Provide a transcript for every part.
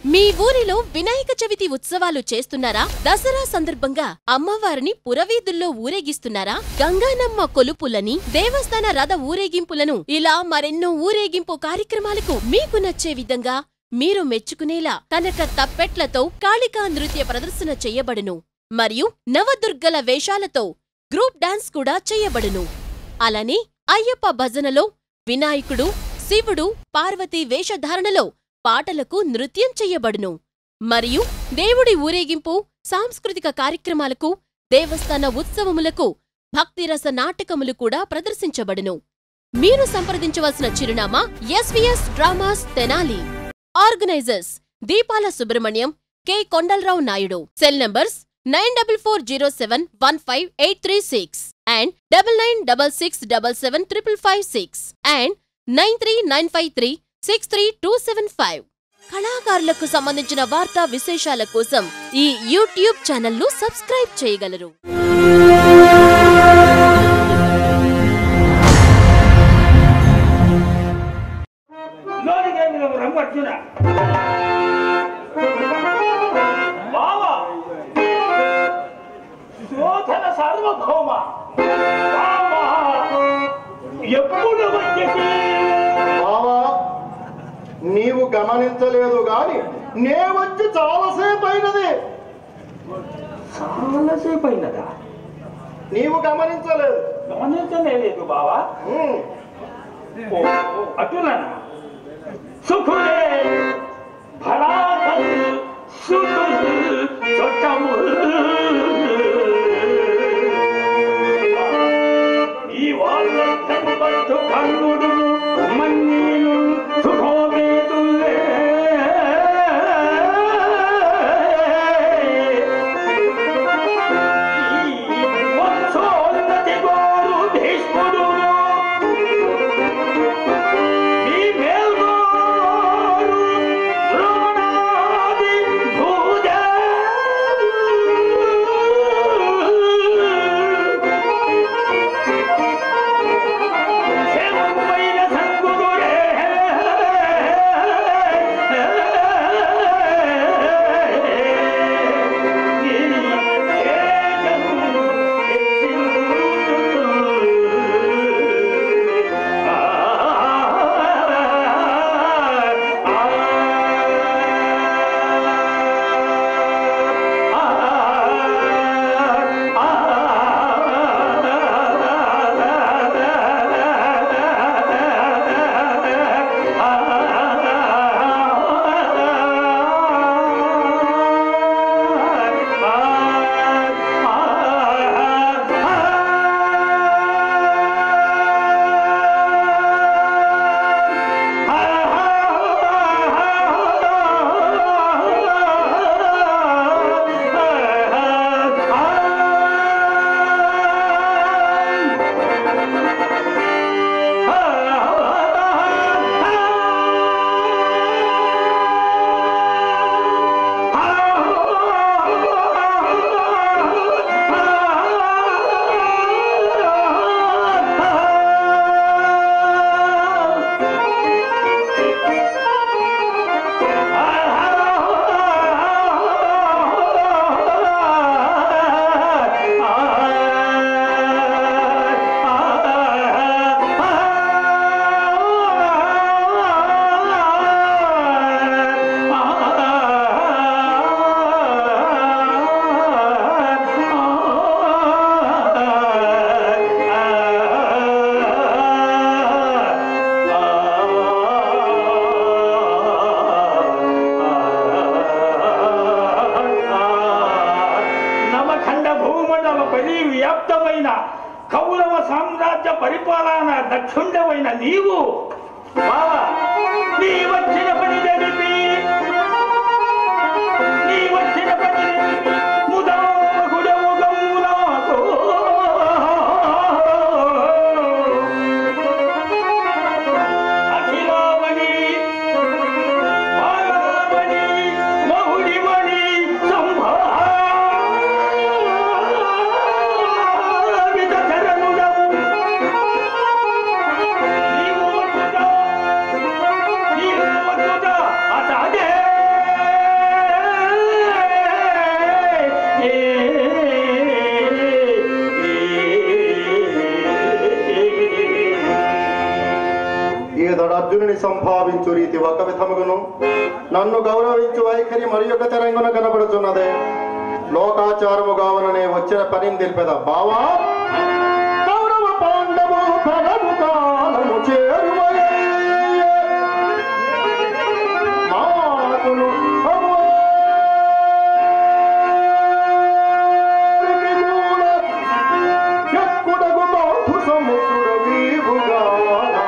మీ ఊరిలో వినాయక చవితి ఉత్సవాలు చేస్తున్నారా దసరా సందర్భంగా అమ్మవారిని పురవీధుల్లో ఊరేగిస్తున్నారా గంగానమ్మ కొలుపులని దేవస్థాన రథ ఊరేగింపులను ఇలా మరెన్నో ఊరేగింపు కార్యక్రమాలకు మీకు నచ్చే విధంగా మీరు మెచ్చుకునేలా కనక తప్పెట్లతో కాళికా నృత్య ప్రదర్శన చెయ్యబడును మరియు నవదుర్గల వేషాలతో గ్రూప్ డాన్స్ కూడా చెయ్యబడును అలానే అయ్యప్ప భజనలో వినాయకుడు శివుడు పార్వతీ వేషధారణలో పాటలకు నృత్యం చెయ్యబడును మరియు దేవుడి ఊరేగింపు సాంస్కృతిక కార్యక్రమాలకు దేవస్థాన ఉత్సవములకు భక్తిరస నాటకములు కూడా ప్రదర్శించబడును మీరు సంప్రదించవలసిన చిరునామా SVS dramas Tenali organisers Deepala Subrahmanyam K Kondalarao Naidu cell numbers nine double four zero seven one five eight three six and double nine double six double seven triple five six and nine three nine five three six three two seven five కళాకారులకు సంబంధించిన వార్తా విశేషాల కోసం ఈ YouTube ఛానల్ను subscribe చేయగలరు లోనికి మీరు రంగర్జున బావా శోధన సార్వభౌమ బావా ఎప్పుడు వచ్చేసి బావా నీవు గమనించలేదు గాని నే వచ్చి చాలాసేపు అయినది చాలాసేపు అయినదా నీవు గమనించలేదు గమనించనే లేదు బావా ఉమ్, ఓ, అటులనా సుఖులే భరాతల్ సుఖుల్ చొట్టముల్ ఈ వాళ్ళంతం పట్టు కన్నుడు మన్నీలు సుఖోమేతుల్లే ఈ వంశోన్నతి గోరు భీష్ముడును మీ మేల్గోరు ద్రోణాది భూజ శరమైన సంగురుడే నవఖండ భూమండల పరివ్యాప్తమైన కౌరవ సామ్రాజ్య పరిపాలన దక్షుండమైన నీవు బావా, నీ వచ్చిన పని జరిపి నీ వచ్చిన పని జరిపి ముదాగుడవు గౌనాతో అఖిలావణి పార్వణి మౌడిమణి సంభావిత చరణుడవు నీవు వచ్చుట నీవు వచ్చుట అర్జునుని సంభావించు రీతి ఒక విధముగును నన్ను గౌరవించు వైఖరి మరి ఒక తెరంగున కనబడుతున్నదే లోకాచారము కావననే వచ్చిన పనిని తెలిపేదా బావా కౌరవ పాండవు ఫలము కాలము చేరువయే. మాకును అమ్మవారికి కూడా ఎక్కుడగు బాహు సముద్ర వీవుగానా.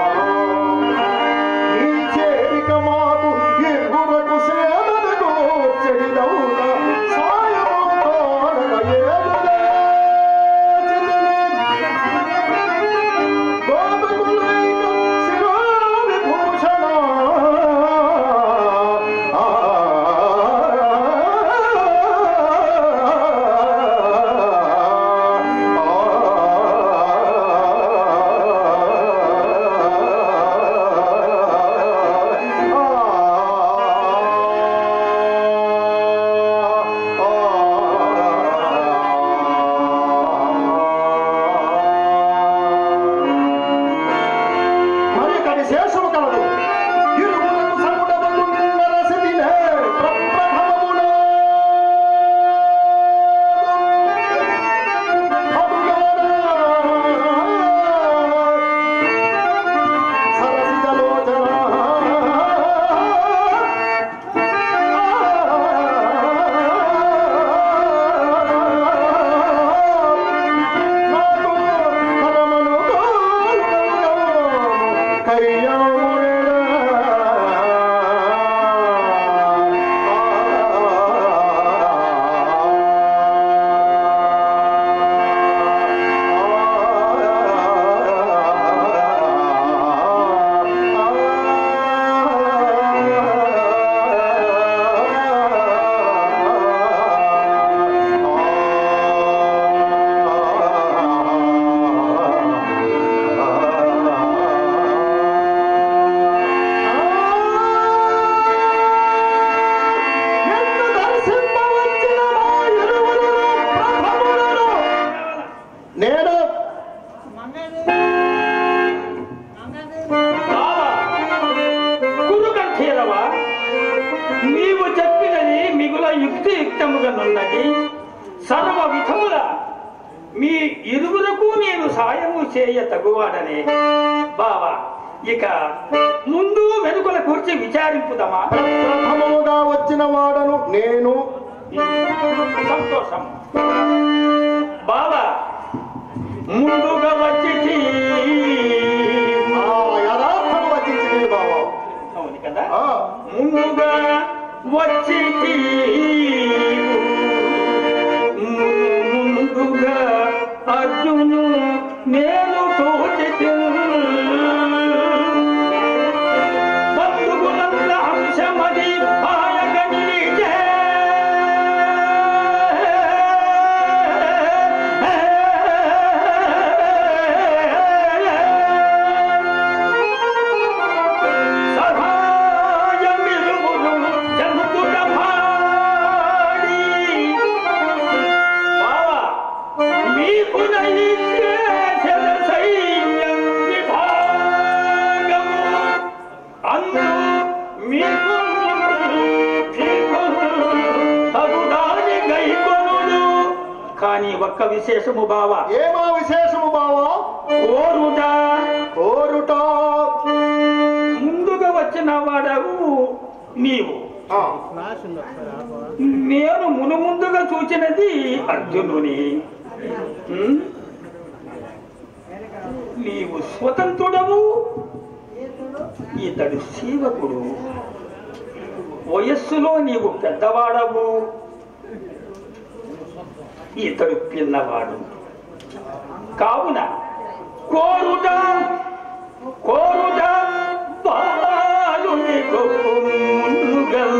నీ చేరిక మాకు ఇరువురకు సేవలకు చెడిదవున సాయము తోడగ ఏలునే గోపకులైన శిరోవిభూషణ. మరి ఇక విశేషము కలదు ఇరువురకు సముడములు నిన్న రసదిలే ప్రప్రథమములో. అటుగానా సరసిజలోచన. నాకు పరమను నిన్ను దర్శింపవచ్చిన మా ఇరువురును ప్రథములను నేను బావా కురుకంఠీరవా నీవు చెప్పినది మిగుల యుక్తియుక్తముగా నున్నది సర్వ విధముల మీ ఇరువురకు నేను సాయము చేయ తగువాడనే బావా ఇక ముందు వెనుకల కూర్చి విచారింపుదమా ప్రథమముగా వచ్చిన వాడను నేను సంతోషం బావా ముందుగా వచ్చి ఆ యథార్థము వచించింది బావా అవును కదా ఆ, ముందుగా వచ్చి ముందుగా అర్జును నేను తోచి బంధువులంద అంశమది ఆయక నిలిచే. సహాయమిరువురు జంతుట పాడి. బావా, మీకు నైచేసిన సైన్యం విభాగము. అందు మీకు మీకు తగుదాని గైకొనుడు. కానీ ఒక్క విశేషము బావా ఏమా విశేషము బావా కోరుట కోరుట ముందుగా వచ్చిన వాడవు నీవు ఆ, నేను మునుముందుగా చూచినది అర్జునుని ఉమ్? నీవు స్వతంత్రుడవు ఇతడు సేవకుడు వయస్సులో నీవు పెద్దవాడవు ఇతడు పిన్నవాడు కావున కోరుట కోరుట బాలుని గొప్పములుగల్.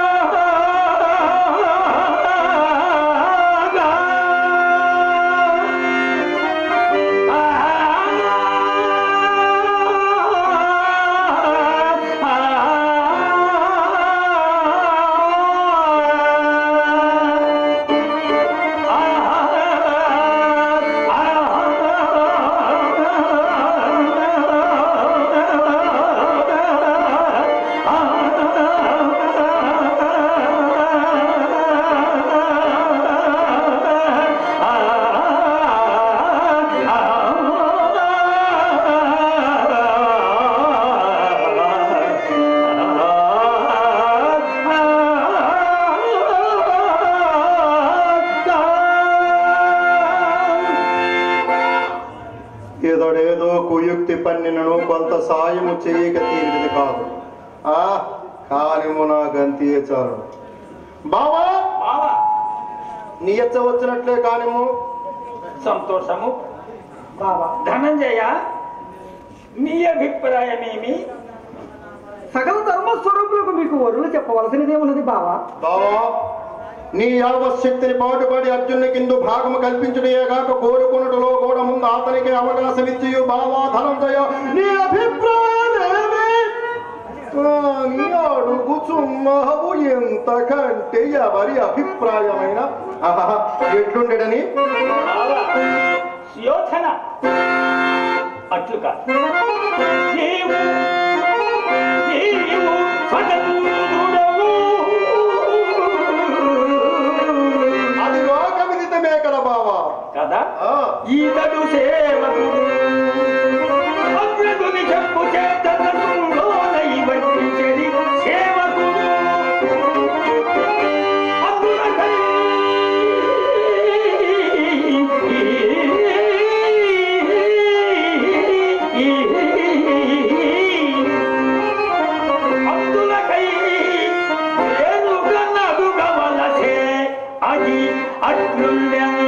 ఆ నిన్ను కొంత సాయము చేయక తీరిది కాదు ఆ కానిము నా గంతియే చాలు బావా బావా నీ ఎచ్చ వచ్చినట్లే కానిము సంతోషము ధనంజయ నీ అభిప్రాయమేమి సకల ధర్మ స్వరూపులకు మీకు వరులు చెప్పవలసినదే ఉన్నది బావా బావా నీ యావశక్తిని పాటుపడి అర్జునుని కింద భాగము కల్పించుటయే కాక కోరుకున్నట్టులో కూడా ముందు అతనికి అవకాశం ఇచ్చి బావా ధనంజయ నీ అభిప్రాయమేమి కానీ అడుగుచున్నావు ఎంతకంటే ఎవరి అభిప్రాయమైన ఆహా, ఎట్లుండెడని బావా యోచన అట్లు కాదు నీవు నీవు స్వతంత్రుడవు. అది లోక విదితమే కదా బావా కదా ఆ, ఈతడు సేవకుడు అగ్రదుని చెప్పు చేతనలోనై వంటి చెడి సేవకుడు అగ్రకై అబ్దులకై ఏనుగనడుగవలసే అది అట్లుండెను.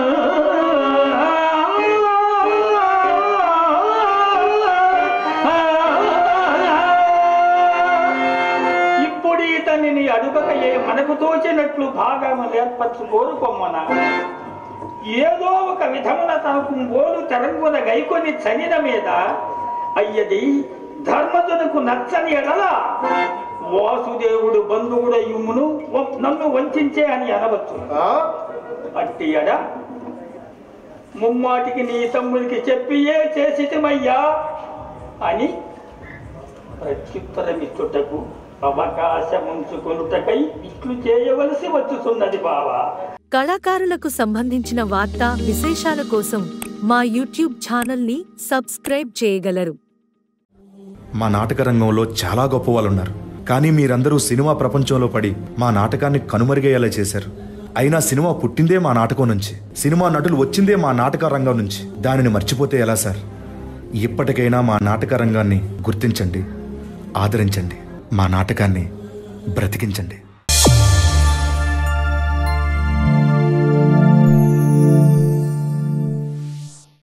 ఇప్పుడు ఇతనిని అడుగకయే మనకు తోచినట్లు భాగము ఏర్పరచు కోరుకొమ్మన ఏదో ఒక విధమున తనకు ఓలు తెరంగున గైకొని చనిన మీద అయ్యది ధర్మజునకు నచ్చని ఎడల వాసుదేవుడు బంధువుడ యుమును నన్ను వంచే అని అనవచ్చు ఆ, అట్టి ఎడ ముమ్మాటికి నీ తమ్ముడికి చెప్పియే చేసిటమయ్యా అని ప్రత్యుత్తరమిచ్చుటకు అవకాశముంచుకొనుటకై ఇట్లు చేయవలసి వచ్చుతున్నది బావా కళాకారులకు సంబంధించిన వార్తా విశేషాల కోసం మా యూట్యూబ్ ఛానల్ని సబ్స్క్రైబ్ చేయగలరు మా నాటక రంగంలో చాలా గొప్ప వాళ్ళు ఉన్నారు కానీ మీరందరూ సినిమా ప్రపంచంలో పడి మా నాటకాన్ని కనుమరుగయ్యేలా చేశారు అయినా సినిమా పుట్టిందే మా నాటకం నుంచి సినిమా నటులు వచ్చిందే మా నాటక రంగం నుంచి దానిని మర్చిపోతే ఎలా సార్ ఇప్పటికైనా మా నాటక రంగాన్ని గుర్తించండి ఆదరించండి మా నాటకాన్ని బ్రతికించండి